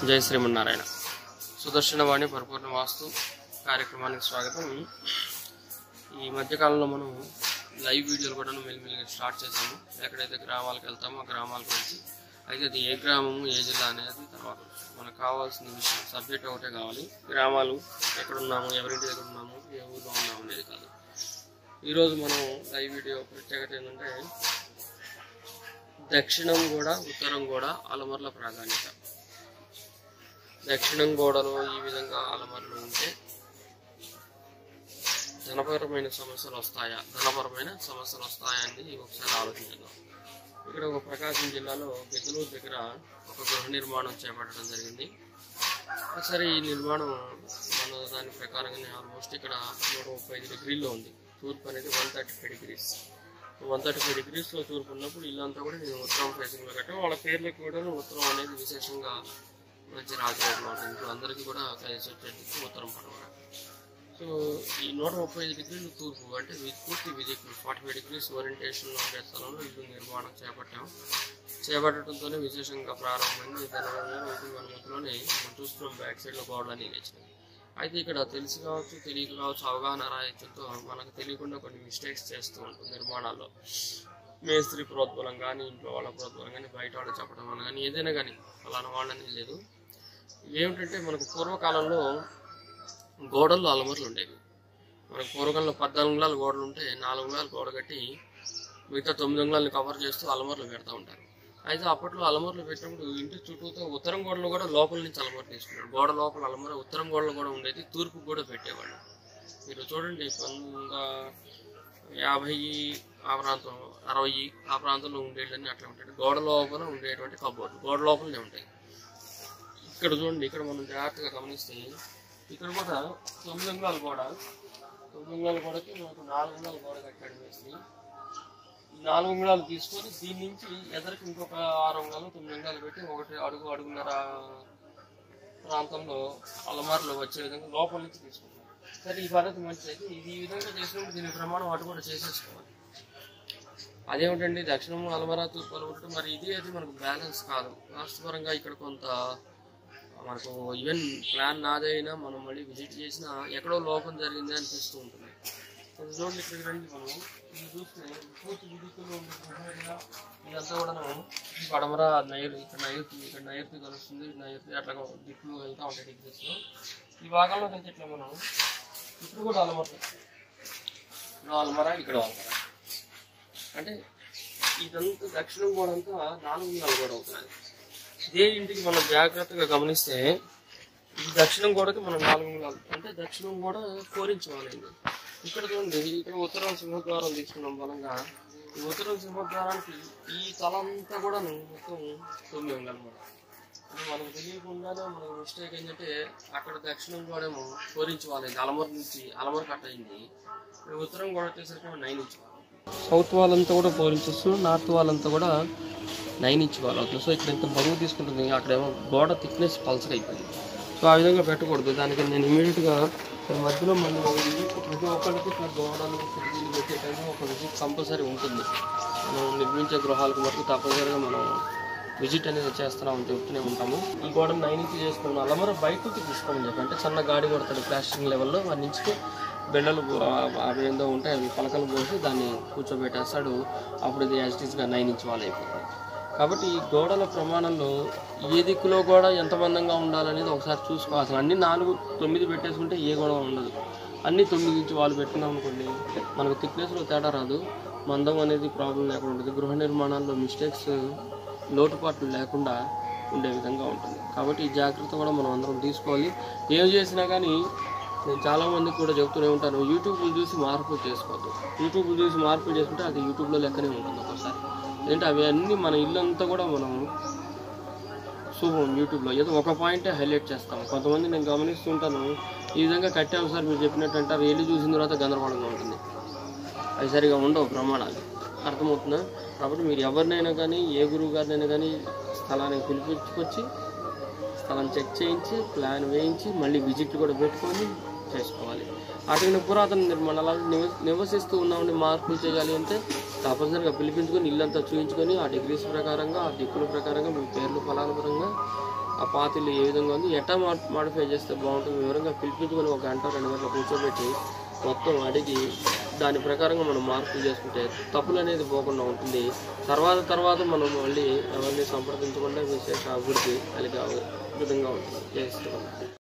జై శ్రీమన్నారాయణ సుదర్శనవాణి పరిపూర్ణ వాస్తు కార్యక్రమానికి స్వాగతం ఈ మధ్యకాలంలో మనం లైవ్ వీడియోలు కూడా మెల్లిమెల్లిగా స్టార్ట్ చేసాము ఎక్కడైతే గ్రామాలకు వెళ్తామో ఆ గ్రామాల గురించి అయితే అది ఏ గ్రామము ఏ జిల్లా అనేది తర్వాత మనకు కావాల్సిన విషయం సబ్జెక్ట్ ఒకటే కావాలి గ్రామాలు ఎక్కడ ఉన్నాము ఎవరింటి దగ్గర ఉన్నాము ఏ ఊర్లో ఉన్నాము అనేది కాదు ఈరోజు మనం లైవ్ వీడియో ప్రత్యేకత ఏంటంటే దక్షిణం కూడా ఉత్తరం కూడా అలమర్ల ప్రాధాన్యత దక్షిణం గోడలో ఈ విధంగా అలమర్లు ఉంటే ధనపరమైన సమస్యలు వస్తాయా ధనపరమైన సమస్యలు వస్తాయా అని ఒకసారి ఆలోచించుదాం ఇక్కడ ఒక ప్రకాశం జిల్లాలో బెంగళూరు దగ్గర ఒక గృహ నిర్మాణం చేపట్టడం జరిగింది ఒకసారి ఈ నిర్మాణం మన దాని ప్రకారంగానే ఆల్మోస్ట్ ఇక్కడ నూట ముప్పై ఐదు డిగ్రీల్లో ఉంది తూర్పు అనేది one thirty five degrees one thirty five డిగ్రీస్లో తూర్పు ఉన్నప్పుడు ఇల్లంతా కూడా నేను ఉత్తరం ఫేసింగ్లో కట్టాను వాళ్ళ పేర్లకు కూడా ఉత్తరం అనేది విశేషంగా మంచి రాజయోగం ఉంటుంది ఇప్పుడు అందరికీ కూడా కలిసి వచ్చేది ఉత్తరం పడవ సో ఈ నూట ముప్పై ఐదు డిగ్రీలు తూర్పు అంటే వి- పూర్తి విదిక్కులు ఫార్టీ ఫైవ్ డిగ్రీస్ ఓరియంటేషన్లో ఉండే స్థలంలో ఇల్లు నిర్మాణం చేపట్టాం చేపట్టడంతోనే విశేషంగా ప్రారంభమైంది దాని ఒకటి వన్ మంత్లోనే మనం చూస్తున్నాం బ్యాక్ సైడ్లో గోడలన్నీ లేచినాయి అయితే ఇక్కడ తెలిసి కావచ్చు తెలియక కావచ్చు అవగాహన రాహిత్యంతో మనకు తెలియకుండా కొన్ని మిస్టేక్స్ చేస్తూ ఉంటుంది నిర్మాణాల్లో మేస్త్రి ప్రోద్బలం కానీ ఇంట్లో వాళ్ళ ప్రోద్బలం కానీ బయట వాళ్ళు చెప్పడం వల్ల కానీ ఏదైనా కానీ ఫలానా వాళ్ళని లేదు ఏమిటంటే మనకు పూర్వకాలంలో గోడల్లో అలమర్లు ఉండేవి మనకు పూర్వకాలంలో పద్నాలుగు అంగుళాల గోడలు ఉంటే నాలుగు అంగుళాలు గోడ కట్టి మిగతా తొమ్మిది అంగుళాలను కవర్ చేస్తూ అలమర్లు పెడతా ఉంటారు అయితే అప్పట్లో అలమర్లు పెట్టినప్పుడు ఇంటి చుట్టూతో ఉత్తరం గోడలు కూడా లోపల నుంచి అలమర తీసుకున్నారు గోడ లోపల అలమర ఉత్తరం గోడలు కూడా ఉండేది తూర్పు కూడా పెట్టేవాళ్ళు మీరు చూడండి పంతొమ్మిది వందల యాభై ఆ ప్రాంతం అరవై ఆ ప్రాంతంలో ఉండేళ్ళన్నీ అట్లా ఉంటాయి గోడ లోపల ఉండేటువంటి కబోర్డు గోడ లోపలనే ఉంటాయి ఇక్కడ చూడండి ఇక్కడ మనం జాగ్రత్తగా గమనిస్తే ఇక్కడ కూడా తొమ్మిది అంగుళాల గోడ తొమ్మిది అంగుళాల గోడకి మనకు నాలుగు అంగుళాల గోడ కట్టాడు వేసి ఈ నాలుగు అంగుళాలు తీసుకొని దీని నుంచి ఎదరికి ఇంకొక ఆరు అంగుళాలు తొమ్మిది అంగుళాలు పెట్టి ఒకటి అడుగు అడుగున్నర ప్రాంతంలో అలమారులు వచ్చే విధంగా లోపల నుంచి తీసుకుంటాం సరే ఈ పద్ధతి మంచిది ఇది ఈ విధంగా చేసినప్పుడు దీని ప్రమాణం అటు కూడా చేసేసుకోవాలి అదేమిటండి దక్షిణం అలమరా తూర్పు అలమరా మరి ఇది అది మనకు బ్యాలెన్స్ కాదు వాస్తవపరంగా ఇక్కడ కొంత మనకు ఈవెన్ ప్లాన్ నాదైనా మనం మళ్ళీ విజిట్ చేసినా ఎక్కడో లోపం జరిగింది అనిపిస్తూ ఉంటుంది ఇప్పుడు చూడండి ఇక్కడికి రండి మనం ఇది చూస్తే పూర్తి విధికుల్లో ఉన్న గుహ ఇదంతా కూడా పడమర నైరు ఇక్కడ నైరుతి ఇక్కడ నైరుతి కలుస్తుంది నైరుతి అట్లా దిక్కులు వెళ్తా ఉంటాయి డిగ్రీస్లో ఈ భాగంలో కలిసి ఇట్లా మనం ఇప్పుడు కూడా అలమర ఇక్కడ అలమర ఇక్కడ అలమర అంటే ఇదంతా దక్షిణం కూడా అంతా నాలుగు నెలలు కూడా అవుతుంది ఇదే ఇంటికి మనం జాగ్రత్తగా గమనిస్తే ఈ దక్షిణం గోడకి మనం నాలుగు అంగుళాలు అంటే దక్షిణం కూడా కోరించుకోవాలి ఇక్కడ చూడండి ఇక్కడ ఉత్తరం సింహద్వారం తీసుకున్నాం బలంగా ఈ ఉత్తరం సింహద్వారానికి ఈ తల అంతా కూడా మొత్తం తొమ్మిది అంగుళాలు కూడా అంటే మనకు తెలియకుండానే మనకు మిస్టేక్ ఏంటంటే అక్కడ దక్షిణం గోడేమో కోరించుకోవాలి అలమర నుంచి అలమర కట్ అయింది ఇక్కడ ఉత్తరం గోడ వచ్చేసరికి నైన్ ఇంచ్ సౌత్ వాల్ అంతా కూడా ఫోర్ ఇంచెస్ నార్త్ వాల్ అంతా కూడా నైన్ ఇంచ్ వాల్ అవుతుంది సో ఇక్కడ ఇంత బరువు తీసుకుంటుంది అక్కడేమో గోడ థిక్నెస్ పల్చగా అయిపోయింది సో ఆ విధంగా పెట్టకూడదు దానికి నేను ఇమీడియట్గా మధ్యలో మళ్ళీ ఈ ప్రతి ఒక్కరికి ఇట్లా గోడలు కిటికీలు పెట్టే టైంలో ఒక విజిట్ కంపల్సరీ ఉంటుంది మనం నిర్మించే గృహాలకు మటుకు తప్పనిసరిగా మనం విజిట్ అనేది చేస్తున్నామని చెప్తూనే ఉంటాము ఈ గోడ నైన్ ఇంచ్ చేసుకున్నాం అలమర బయటకి తీసుకోమని చెప్పి అంటే సన్న గాడి కొడతాడు ప్లాస్టింగ్ లెవెల్లో వాడి నుంచి బెండలు ఆ- అవి ఏందో ఉంటాయి అవి పలకలు పోసి దాన్ని కూర్చోబెట్టేస్తాడు అప్పుడు ఇది యాజిటీస్గా నైన్ ఇంచ్ వాళ్ళు అయిపోతుంది కాబట్టి ఈ గోడల ప్రమాణంలో ఏ దిక్కులో కూడా ఎంత మందంగా ఉండాలనేది ఒకసారి చూసుకోవాలి అసలు అన్ని నాలుగు తొమ్మిది పెట్టేసుకుంటే ఏ గొడవ ఉండదు అన్ని తొమ్మిది ఇంచు వాళ్ళు పెట్టుకున్నాం అనుకోండి మనకు థిక్నెస్లో తేడా రాదు మందం అనేది ప్రాబ్లం లేకుండా ఉంటుంది గృహ నిర్మాణాల్లో మిస్టేక్స్ లోటుపాట్లు లేకుండా ఉండే విధంగా ఉంటుంది కాబట్టి ఈ జాగ్రత్త కూడా మనం అందరం తీసుకోవాలి ఏం చేసినా కానీ నేను చాలా మందికి కూడా చెప్తూనే ఉంటాను యూట్యూబ్లు చూసి మార్పులు చేసుకోవద్దు యూట్యూబ్లు చూసి మార్పులు చేసుకుంటే అది యూట్యూబ్లో లెక్కనే ఉంటుంది ఒకసారి ఏంటంటే అవి అన్నీ మన ఇల్లు అంతా కూడా మనం శుభం యూట్యూబ్లో ఏదో ఒక పాయింటే హైలైట్ చేస్తాం కొంతమంది నేను గమనిస్తుంటాను ఈ విధంగా కట్టాము సార్ మీరు చెప్పినట్టు అంటారు వెళ్ళి చూసిన తర్వాత గందరగోళంగా ఉంటుంది అవి సరిగా ఉండవు ప్రమాణాలు అర్థమవుతుందా కాబట్టి మీరు ఎవరినైనా కానీ ఏ గురువు గారినైనా కానీ స్థలానికి పిలిపించుకొచ్చి స్థలం చెక్ చేయించి ప్లాన్ వేయించి మళ్ళీ విజిట్ కూడా పెట్టుకొని చేసుకోవాలి అటు పురాతన నిర్మాణాలు నివ- నివసిస్తూ ఉన్నామని మార్పులు చేయాలి అంటే తప్పనిసరిగా పిలిపించుకొని ఇల్లంతా చూపించుకొని ఆ డిగ్రీస్ ప్రకారంగా ఆ దిక్కుల ప్రకారంగా మీ పేర్లు ఫలాల పరంగా ఆ పాతిల్లు ఏ విధంగా ఉంది ఎట్లా మాడిఫై చేస్తే బాగుంటుంది వివరంగా పిలిపించుకొని ఒక గంట రెండు గంటలు కూర్చోబెట్టి మొత్తం అడిగి దాని ప్రకారంగా మనం మార్పులు చేసుకుంటే తప్పులు అనేది పోకుండా ఉంటుంది తర్వాత తర్వాత మనం మళ్ళీ ఎవరిని సంప్రదించకుండా విశేష అభివృద్ధి కలిగే విధంగా ఉంటుంది చేస్తున్నాం